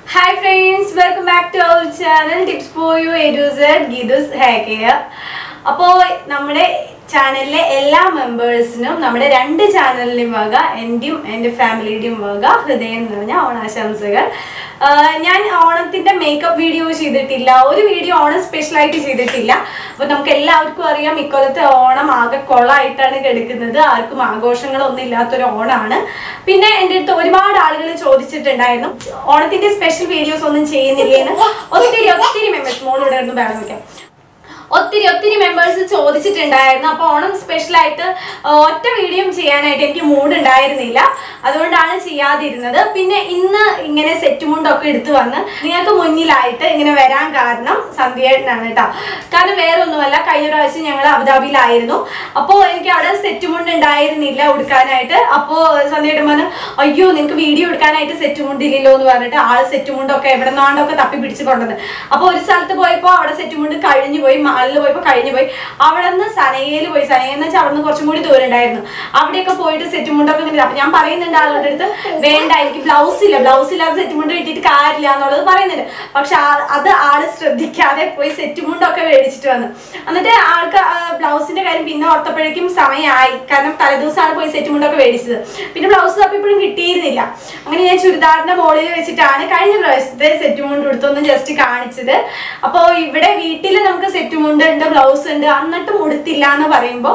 hi friends welcome back to our channel tips for you എഡ്യൂസർ ഗീതുസ് ഹാക്കയ അപ്പോൾ നമ്മുടെ ചാനലിലെ എല്ലാ മെമ്പേഴ്സിനും നമ്മുടെ രണ്ട് ചാനലിനും വക എൻ്റെയും എൻ്റെ ഫാമിലിയുടെയും വക ഹൃദയം നിറഞ്ഞ ഓണാശംസകൾ ആഹ് ഞാൻ ഓണത്തിന്റെ മേക്കപ്പ് വീഡിയോ ചെയ്തിട്ടില്ല ഒരു വീഡിയോ ഓണം സ്പെഷ്യലായിട്ട് ചെയ്തിട്ടില്ല അപ്പോൾ നമുക്ക് എല്ലാവർക്കും അറിയാം ഇക്കൊല്ലത്തെ ഓണം ആകെ കൊള്ളായിട്ടാണ് കിടക്കുന്നത് ആർക്കും ആഘോഷങ്ങളൊന്നും ഇല്ലാത്തൊരു ഓണാണ് പിന്നെ എൻ്റെ അടുത്ത് ഒരുപാട് ആളുകൾ ചോദിച്ചിട്ടുണ്ടായിരുന്നു ഓണത്തിന്റെ സ്പെഷ്യൽ വീഡിയോസ് ഒന്നും ചെയ്യുന്നില്ലേന്ന് ഒത്തിരി ഒത്തിരി മെമ്പേഴ്സ് മോളിവിടെ ഇരുന്ന് ബാഗ് വെക്കാം ഒത്തിരി ഒത്തിരി മെമ്പേഴ്സ് ചോദിച്ചിട്ടുണ്ടായിരുന്നു അപ്പോൾ ഓണം സ്പെഷ്യലായിട്ട് ഒറ്റ വീഡിയോ ചെയ്യാനായിട്ട് എനിക്ക് മൂഡ് ഉണ്ടായിരുന്നില്ല അതുകൊണ്ടാണ് ചെയ്യാതിരുന്നത് പിന്നെ ഇന്ന് ഇങ്ങനെ സെറ്റ് മുണ്ടൊക്കെ എടുത്തു വന്ന് നിങ്ങൾക്ക് മുന്നിലായിട്ട് ഇങ്ങനെ വരാൻ കാരണം സന്ധ്യേട്ടനാണ് കേട്ടോ കാരണം വേറെ ഒന്നുമല്ല കഴിഞ്ഞ പ്രാവശ്യം ഞങ്ങൾ അബുദാബിയിലായിരുന്നു അപ്പോൾ എനിക്ക് അവിടെ സെറ്റ് മുണ്ട് ഉണ്ടായിരുന്നില്ല ഉടുക്കാനായിട്ട് അപ്പോൾ സന്ധ്യേട്ടൻ പറഞ്ഞു അയ്യോ നിനക്ക് വീഡിയോ എടുക്കാനായിട്ട് സെറ്റ് മുണ്ടില്ലല്ലോ എന്ന് പറഞ്ഞിട്ട് ആള് സെറ്റ് മുണ്ടൊക്കെ എവിടെ നിന്നാണ്ടൊക്കെ തപ്പി പിടിച്ച് കൊണ്ടുവന്ന് അപ്പോൾ ഒരു സ്ഥലത്ത് പോയപ്പോൾ അവിടെ സെറ്റ് മുണ്ട് കഴിഞ്ഞു പോയി മാളിൽ പോയപ്പോൾ കഴിഞ്ഞു പോയി അവിടെ നിന്ന് സനയിൽ പോയി സനയെന്ന് വെച്ചാൽ അവിടെ നിന്ന് കുറച്ചും കൂടി ദൂരം ഉണ്ടായിരുന്നു അവിടെയൊക്കെ പോയിട്ട് സെറ്റ് മുണ്ടൊക്കെ ഇങ്ങനെ അപ്പൊ ഞാൻ പറയുന്നുണ്ട് ആളുടെ അടുത്ത് വേണ്ട എനിക്ക് ബ്ലൗസ് ഇല്ല ബ്ലൗസ് ഇല്ലാതെ സെറ്റ് മുണ്ട് കിട്ടിയിട്ട് കാര്യമില്ല എന്നുള്ളത് പറയുന്നുണ്ട് പക്ഷെ ആ- അത് ആള് ശ്രദ്ധിക്കാതെ പോയി സെറ്റ് മുണ്ടൊക്കെ മേടിച്ചിട്ട് വന്നു എന്നിട്ട് ആൾക്ക് ബ്ലൗസിന്റെ കാര്യം പിന്നെ ഓർത്തപ്പോഴേക്കും സമയമായി കാരണം തലേദിവസമാണ് പോയി സെറ്റ് മുണ്ടൊക്കെ മേടിച്ചത് പിന്നെ ബ്ലൗസ് തപ്പിപ്പോഴും കിട്ടിയിരുന്നില്ല അങ്ങനെ ഞാൻ ചുരിദാറിന്റെ മുകളിൽ വെച്ചിട്ടാണ് കഴിഞ്ഞ പ്രാവശ്യത്തെ സെറ്റ് മുണ്ട് എടുത്തൊന്ന് ജസ്റ്റ് കാണിച്ചത് അപ്പോൾ ഇവിടെ വീട്ടിൽ നമുക്ക് സെറ്റ് മുണ്ട് ഉണ്ട് ബ്ലൗസ് ഉണ്ട് എന്നിട്ടും ഉടുത്തില്ല എന്ന് പറയുമ്പോൾ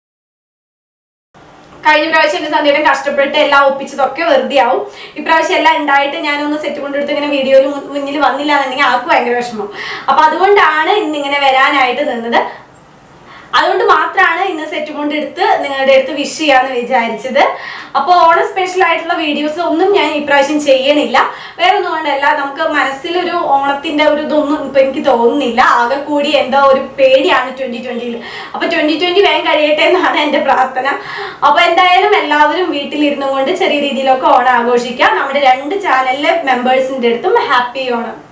കഴിഞ്ഞ പ്രാവശ്യം എന്റെ സന്ധ്യയുടെ കഷ്ടപ്പെട്ട് എല്ലാം ഒപ്പിച്ചതൊക്കെ വെറുതെ ആവും ഇപ്രാവശ്യം എല്ലാം ഉണ്ടായിട്ട് ഞാനൊന്ന് സെറ്റ് കൊണ്ടെടുത്ത് ഇങ്ങനെ വീഡിയോയിൽ മുന്നിൽ വന്നില്ല എന്നുണ്ടെങ്കിൽ ആർക്കും ഭയങ്കര വിഷമം അപ്പൊ അതുകൊണ്ടാണ് ഇന്ന് ഇങ്ങനെ വരാനായിട്ട് നിന്നത് അതുകൊണ്ട് മാത്രമാണ് ഇന്ന് സെറ്റ് കൊണ്ട് എടുത്ത് നിങ്ങളുടെ അടുത്ത് വിഷ് ചെയ്യാന്ന് വിചാരിച്ചത് അപ്പോൾ ഓണം സ്പെഷ്യൽ ആയിട്ടുള്ള വീഡിയോസ് ഒന്നും ഞാൻ ഇപ്രാവശ്യം ചെയ്യണില്ല വേറെ ഒന്നും കൊണ്ടല്ല നമുക്ക് മനസ്സിലൊരു ഓണത്തിന്റെ ഒരു ഇതൊന്നും ഇപ്പൊ എനിക്ക് തോന്നുന്നില്ല ആകെ കൂടി എന്തോ ഒരു പേടിയാണ് ട്വന്റി ട്വന്റിയിൽ അപ്പൊ ട്വന്റി ട്വന്റി വേഗം കഴിയട്ടെ എന്നാണ് എന്റെ പ്രാർത്ഥന അപ്പൊ എന്തായാലും എല്ലാവരും വീട്ടിലിരുന്നു കൊണ്ട് ചെറിയ രീതിയിലൊക്കെ ഓണം ആഘോഷിക്കാം നമ്മുടെ രണ്ട് ചാനലിലെ മെമ്പേഴ്സിന്റെ അടുത്തും ഹാപ്പി ഓണം